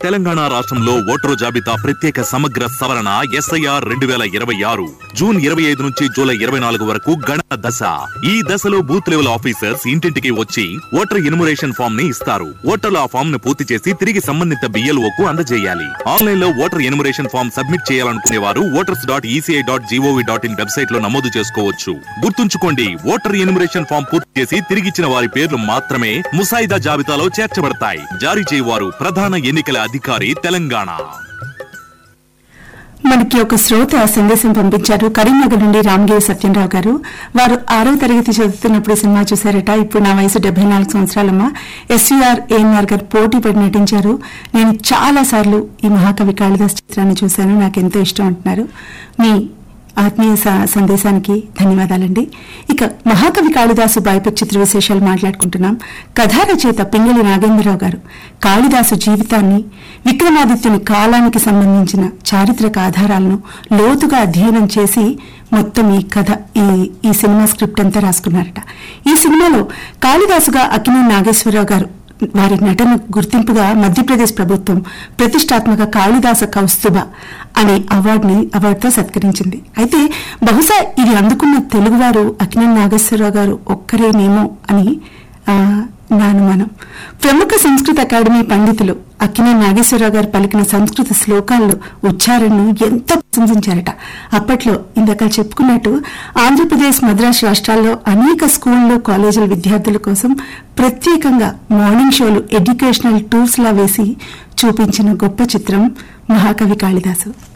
తెలంగాణ రాష్ట్రంలో ఓటరు జాబితా ప్రత్యేక సమగ్ర సవరణ ఎస్ఐఆర్ రెండు వేల ఇరవై ఆరు జూన్ ఇరవై ఐదు నుంచి జూలై ఇరవై నాలుగు వరకు గణన దశ ఈ దశలో బూత్ లెవెల్ ఆఫీసర్స్ ఇంటింటికి వచ్చి ఓటర్ ఇన్మురేషన్ ఫామ్ ని ఇస్తారు ఓటర్లు ఆ ఫామ్ ను పూర్తి చేసి తిరిగి సంబంధిత బిఎల్ఓ కు అందజేయాలి ఆన్లైన్ లో ఓటర్ ఇన్మురేషన్ ఫామ్ సబ్మిట్ చేయాలనుకునే వారు voters dot ECI dot GOV dot in website లో నమోదు చేసుకోవచ్చు గుర్తుంచుకోండి ఓటర్ ఇన్మురేషన్ ఫామ్ పూర్తి చేసి తిరిగిచ్చిన వారి పేర్లు మాత్రమే ముసాయిదా జాబితాలో చేర్చబడతాయి జారీ చేయవారు ప్రధాన ఎన్నికల అధికారి తెలంగాణ మనకి ఒక శ్రోత సందేశం పంపించారు కరీంనగర్ నుండి రామగిరి సత్యంరావు గారు వారు ఆరో తరగతి చదువుతున్నప్పుడు సినిమా చూశారట ఇప్పుడు నా వయసు డెబ్బై నాలుగు సంవత్సరాలమ్మ ఎస్వీఆర్ ఏఎన్ఆర్ గారు పోటీ పడి నటించారు నేను చాలా సార్లు ఈ మహాకవి కాళిదాస్ చిత్రాన్ని చూశాను నాకు ఎంతో ఇష్టం అంటున్నారు మీ ఆత్మీయ స- సందేశానికి ధన్యవాదాలండి ఇక మహాకవి కాళిదాసు బయోపిక్ చిత్ర విశేషాలు మాట్లాడుకుంటున్నాం కథా రచయిత పింగళి నాగేంద్రరావు గారు కాళిదాసు జీవితాన్ని విక్రమాదిత్యుని కాలానికి సంబంధించిన చారిత్రక ఆధారాలను లోతుగా అధ్యయనం చేసి మొత్తం ఈ కథ ఈ ఈ సినిమా స్క్రిప్ట్ అంతా రాసుకున్నారట ఈ సినిమాలో కాళిదాసుగా అక్కినేని నాగేశ్వరరావు గారు వారి నటన గుర్తింపుగా మధ్యప్రదేశ్ ప్రభుత్వం ప్రతిష్టాత్మక కాళిదాస కౌస్తుభ అనే అవార్డుని అవార్డుతో సత్కరించింది అయితే బహుశా ఇది అందుకున్న తెలుగువారు అక్కినేని నాగేశ్వరరావు గారు ఒక్కరేనేమో అని ఆ, నా అనుమానం ప్రముఖ సంస్కృత అకాడమీ పండితులు అక్కినేని నాగేశ్వరరావు గారు పలికిన సంస్కృత శ్లోకాల్లో ఉచ్చారణను ఎంతో ప్రశంసించారట అప్పట్లో ఇందాక చెప్పుకున్నట్టు ఆంధ్రప్రదేశ్ మద్రాస్ రాష్ట్రాల్లో అనేక స్కూళ్లు కాలేజీల విద్యార్థుల కోసం ప్రత్యేకంగా మార్నింగ్ షోలు ఎడ్యుకేషనల్ టూర్స్ లా వేసి చూపించిన గొప్ప చిత్రం మహాకవి కాళిదాసు